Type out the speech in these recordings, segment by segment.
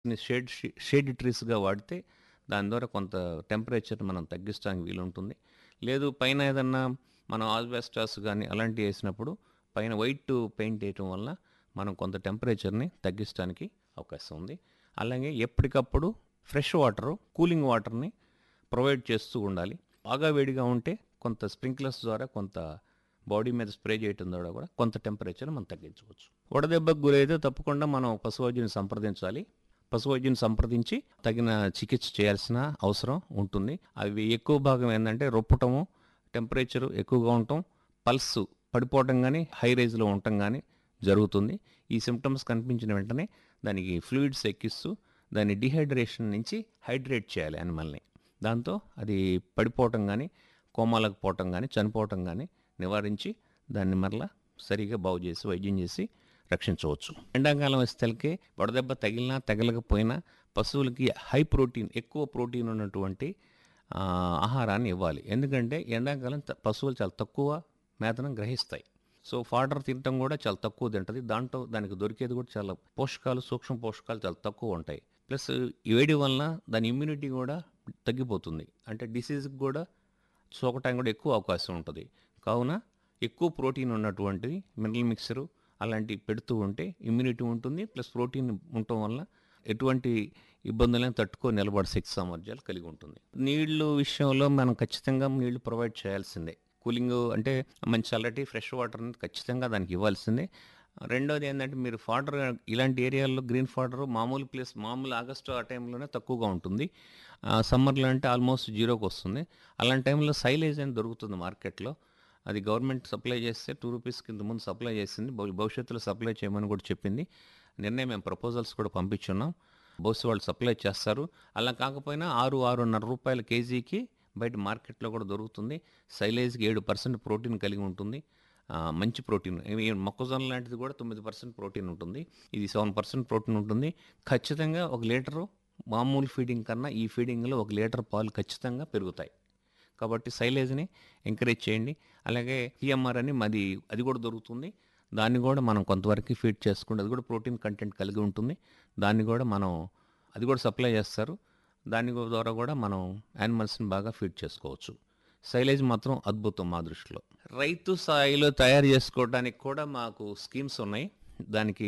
shade shade ట్రీస్గా వాడితే దాని ద్వారా కొంత టెంపరేచర్ మనం తగ్గించడానికి వీలుంటుంది లేదు పైన ఏదన్నా మనం ఆల్బెస్టాస్ కానీ అలాంటివి వేసినప్పుడు పైన వైట్ పెయింట్ వేయటం వల్ల మనం కొంత టెంపరేచర్ని తగ్గించడానికి అవకాశం ఉంది అలాగే ఎప్పటికప్పుడు ఫ్రెష్ వాటర్ కూలింగ్ వాటర్ని ప్రొవైడ్ చేస్తూ ఉండాలి బాగా వేడిగా ఉంటే కొంత స్ప్రింక్లర్స్ ద్వారా కొంత బాడీ మీద స్ప్రే చేయటం ద్వారా కూడా కొంత టెంపరేచర్ మనం తగ్గించవచ్చు వడదెబ్బకు గురైతే తప్పకుండా మనం పశువైద్యుని సంప్రదించాలి పశువైద్యుని సంప్రదించి తగిన చికిత్స చేయాల్సిన అవసరం ఉంటుంది అవి ఎక్కువ భాగం ఏంటంటే రొప్పటము టెంపరేచర్ ఎక్కువగా ఉండటం పల్స్ పడిపోవటం కానీ హై రేజ్లో ఉండటం కానీ జరుగుతుంది ఈ సిమ్టమ్స్ కనిపించిన వెంటనే దానికి ఫ్లూయిడ్స్ ఎక్కిస్తూ దాన్ని డిహైడ్రేషన్ నుంచి హైడ్రేట్ చేయాలి యానిమల్ని దాంతో అది పడిపోవటం కానీ కోమాలకు పోవటం కానీ చనిపోవటం కానీ నివారించి దాన్ని మరలా సరిగా బాగు చేసి వైద్యం చేసి రక్షించవచ్చు ఎండాకాలం వస్తేలకే వడదెబ్బ తగిలినా తగలకపోయినా పశువులకి హై ప్రోటీన్ ఎక్కువ ప్రోటీన్ ఉన్నటువంటి ఆ, ఆహారాన్ని ఇవ్వాలి ఎందుకంటే ఎండాకాలం త- పశువులు చాలా తక్కువ మేతను గ్రహిస్తాయి సో ఫాడర్ తినటం కూడా చాలా తక్కువ తింటుంది దాంట్లో దానికి దొరికేది కూడా చాలా పోషకాలు సూక్ష్మ పోషకాలు చాలా తక్కువ ఉంటాయి ప్లస్ ఈ వేడి వలన దాని ఇమ్యూనిటీ కూడా తగ్గిపోతుంది అంటే డిసీజ్కి కూడా సోకటానికి కూడా ఎక్కువ అవకాశం ఉంటుంది కావున ఎక్కువ ప్రోటీన్ ఉన్నటువంటిది మినరల్ మిక్సరు అలాంటివి పెడుతూ ఉంటే ఇమ్యూనిటీ ఉంటుంది ప్లస్ ప్రోటీన్ ఉండటం వల్ల ఎటువంటి ఇబ్బందులను తట్టుకొని నిలబడే శక్తి సామర్థ్యాలు కలిగి ఉంటుంది నీళ్లు విషయంలో మనం ఖచ్చితంగా నీళ్లు ప్రొవైడ్ చేయాల్సిందే కూలింగ్ అంటే మంచి చల్లటి ఫ్రెష్ వాటర్ అనేది ఖచ్చితంగా దానికి ఇవ్వాల్సిందే రెండోది ఏంటంటే మీరు ఫాడర్ ఇలాంటి ఏరియాల్లో గ్రీన్ ఫాడర్ మామూలు ప్లేస్ మామూలు ఆగస్టు ఆ టైంలోనే తక్కువగా ఉంటుంది సమ్మర్లో అంటే ఆల్మోస్ట్ జీరోకి వస్తుంది అలాంటి టైంలో సైలేజ్ అని దొరుకుతుంది మార్కెట్లో అది గవర్నమెంట్ సప్లై చేస్తే టూ రూపీస్ కింద ముందు సప్లై చేసింది భవి- భవిష్యత్తులో సప్లై చేయమని కూడా చెప్పింది నిన్నే మేము ప్రపోజల్స్ కూడా పంపించున్నాం బహుశా వాళ్ళు సప్లై చేస్తారు అలా కాకపోయినా ఆరు ఆరున్నర రూపాయల కేజీకి బయట మార్కెట్లో కూడా దొరుకుతుంది సైలేజ్కి ఏడు పర్సెంట్ ప్రోటీన్ కలిగి ఉంటుంది ఆ, మంచి ప్రోటీన్ ఇవి మొక్కజొన్న లాంటిది కూడా తొమ్మిది పర్సెంట్ ప్రోటీన్ ఉంటుంది ఇది సెవెన్ పర్సెంట్ ప్రోటీన్ ఉంటుంది ఖచ్చితంగా ఒక లీటరు మామూలు ఫీడింగ్ కన్నా ఈ ఫీడింగ్లో ఒక లీటర్ పాలు ఖచ్చితంగా పెరుగుతాయి కాబట్టి సైలేజ్ని ఎంకరేజ్ చేయండి అలాగే టీఎంఆర్ అని మాది అది కూడా దొరుకుతుంది దాన్ని కూడా మనం కొంతవరకు ఫీడ్ చేసుకుంటే అది కూడా ప్రోటీన్ కంటెంట్ కలిగి ఉంటుంది దాన్ని కూడా మనం అది కూడా సప్లై చేస్తారు దాని ద్వారా కూడా మనం యానిమల్స్ని బాగా ఫీడ్ చేసుకోవచ్చు సైలేజ్ మాత్రం అద్భుతం మా దృష్టిలో రైతు స్థాయిలో తయారు చేసుకోవడానికి కూడా మాకు స్కీమ్స్ ఉన్నాయి దానికి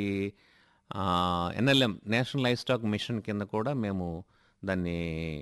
N L M national livestock mission కింద కూడా మేము దాన్ని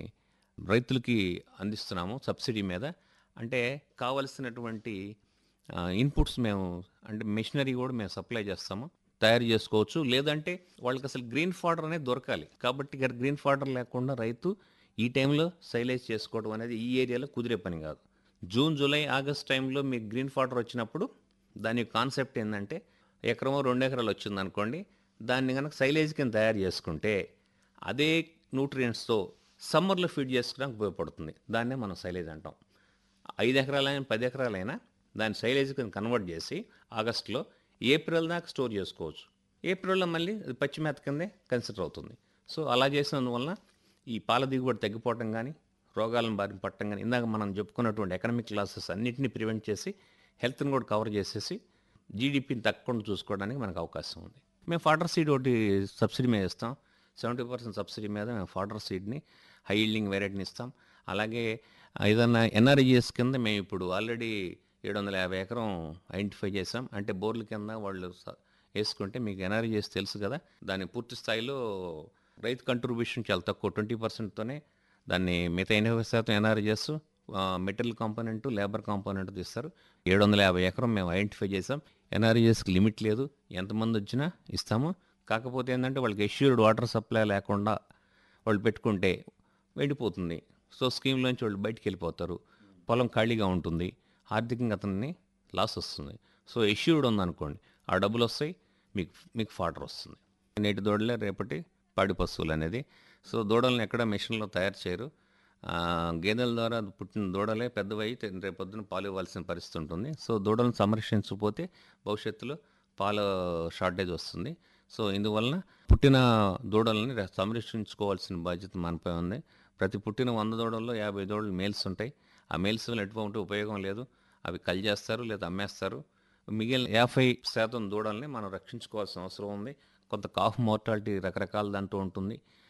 రైతులకి అందిస్తున్నాము సబ్సిడీ మీద అంటే కావలసినటువంటి ఇన్పుట్స్ మేము అంటే మెషినరీ కూడా మేము సప్లై చేస్తాము తయారు చేసుకోవచ్చు లేదంటే వాళ్ళకి అసలు గ్రీన్ ఫాడర్ అనేది దొరకాలి కాబట్టి ఇక గ్రీన్ ఫాడర్ లేకుండా రైతు ఈ టైంలో సైలేజ్ చేసుకోవడం అనేది ఈ ఏరియాలో కుదిరే పని కాదు జూన్ జూలై ఆగస్ట్ టైంలో మీకు గ్రీన్ ఫాడర్ వచ్చినప్పుడు దాని కాన్సెప్ట్ ఏంటంటే ఎకరమో రెండు ఎకరాలు వచ్చింది అనుకోండి దాన్ని కనుక సైలేజ్ కింద తయారు చేసుకుంటే అదే న్యూట్రియంట్స్తో సమ్మర్లో ఫీడ్ చేసుకోవడానికి ఉపయోగపడుతుంది దాన్నే మనం సైలేజ్ అంటాం ఐదు ఎకరాలైనా పది ఎకరాలైనా దాన్ని సైలేజ్ కింద కన్వర్ట్ చేసి ఆగస్టులో ఏప్రిల్ దాకా స్టోర్ చేసుకోవచ్చు ఏప్రిల్లో మళ్ళీ అది పచ్చి మేత కిందే కన్సిడర్ అవుతుంది సో అలా చేసినందువల్ల ఈ పాల దిగుబడి తగ్గిపోవటం కానీ రోగాలను బారిన పట్టడం కానీ ఇందాక మనం చెప్పుకున్నటువంటి ఎకనామిక్ లాసెస్ అన్నింటినీ ప్రివెంట్ చేసి హెల్త్ని కూడా కవర్ చేసేసి జీడిపిని తగ్గకుండా చూసుకోవడానికి మనకు అవకాశం ఉంది మేము ఫాడర్ సీడ్ ఒకటి సబ్సిడీ మీద ఇస్తాం సెవెంటీ పర్సెంట్ సబ్సిడీ మీద మేము ఫాడర్ సీడ్ని హై ఈల్డింగ్ వెరైటీని ఇస్తాం అలాగే ఏదన్నా ఎన్ఆర్ఈఎస్ కింద మేము ఇప్పుడు ఆల్రెడీ ఏడు వందల యాభై ఎకరం ఐడెంటిఫై చేసాం అంటే బోర్ల కింద వాళ్ళు స- వేసుకుంటే మీకు ఎన్ఆర్ఈఎస్ తెలుసు కదా దాని పూర్తి స్థాయిలో రైతు కంట్రిబ్యూషన్ చాలా తక్కువ ట్వంటీ పర్సెంట్తోనే దాన్ని మిగతా ఎనభై శాతం N R E S material component labour component తీస్తారు ఏడు వందల యాభై ఎకరం మేము ఐడెంటిఫై చేసాం ఎన్ఆర్ఈఎస్కి లిమిట్ లేదు ఎంతమంది వచ్చినా ఇస్తాము కాకపోతే ఏంటంటే వాళ్ళకి ఎష్యూర్డ్ వాటర్ సప్లై లేకుండా వాళ్ళు పెట్టుకుంటే వెళ్ళిపోతుంది సో స్కీమ్లోంచి వాళ్ళు బయటికి వెళ్ళిపోతారు పొలం ఖాళీగా ఉంటుంది ఆర్థికంగా అతన్ని లాస్ వస్తుంది సో ఎష్యూర్డ్ ఉందనుకోండి ఆ డబ్బులు వస్తాయి మీకు మీకు ఫాడర్ వస్తుంది నేటి దూడలే రేపటి పాడి పశువులు అనేది సో దూడలను ఎక్కడ మెషిన్లో తయారు చేయరు ఆ, గేదెల ద్వారా పుట్టిన దూడలే పెద్దవై రేపొద్దున పాలు ఇవ్వాల్సిన పరిస్థితి ఉంటుంది సో దూడలను సంరక్షించకపోతే భవిష్యత్తులో పాల షార్టేజ్ వస్తుంది సో ఇందువలన పుట్టిన దూడలని ర- సంరక్షించుకోవాల్సిన బాధ్యత మనపై ఉంది ప్రతి పుట్టిన వంద దూడల్లో యాభై దూడలు మేల్స్ ఉంటాయి ఆ మేల్స్ వల్ల ఎటువంటి ఉపయోగం లేదు అవి కల్ చేస్తారు లేదా అమ్మేస్తారు మిగిలిన యాభై శాతం దూడల్ని మనం రక్షించుకోవాల్సిన అవసరం ఉంది కొంత కాఫ్ మోర్టాలిటీ రకరకాల దాంట్లో ఉంటుంది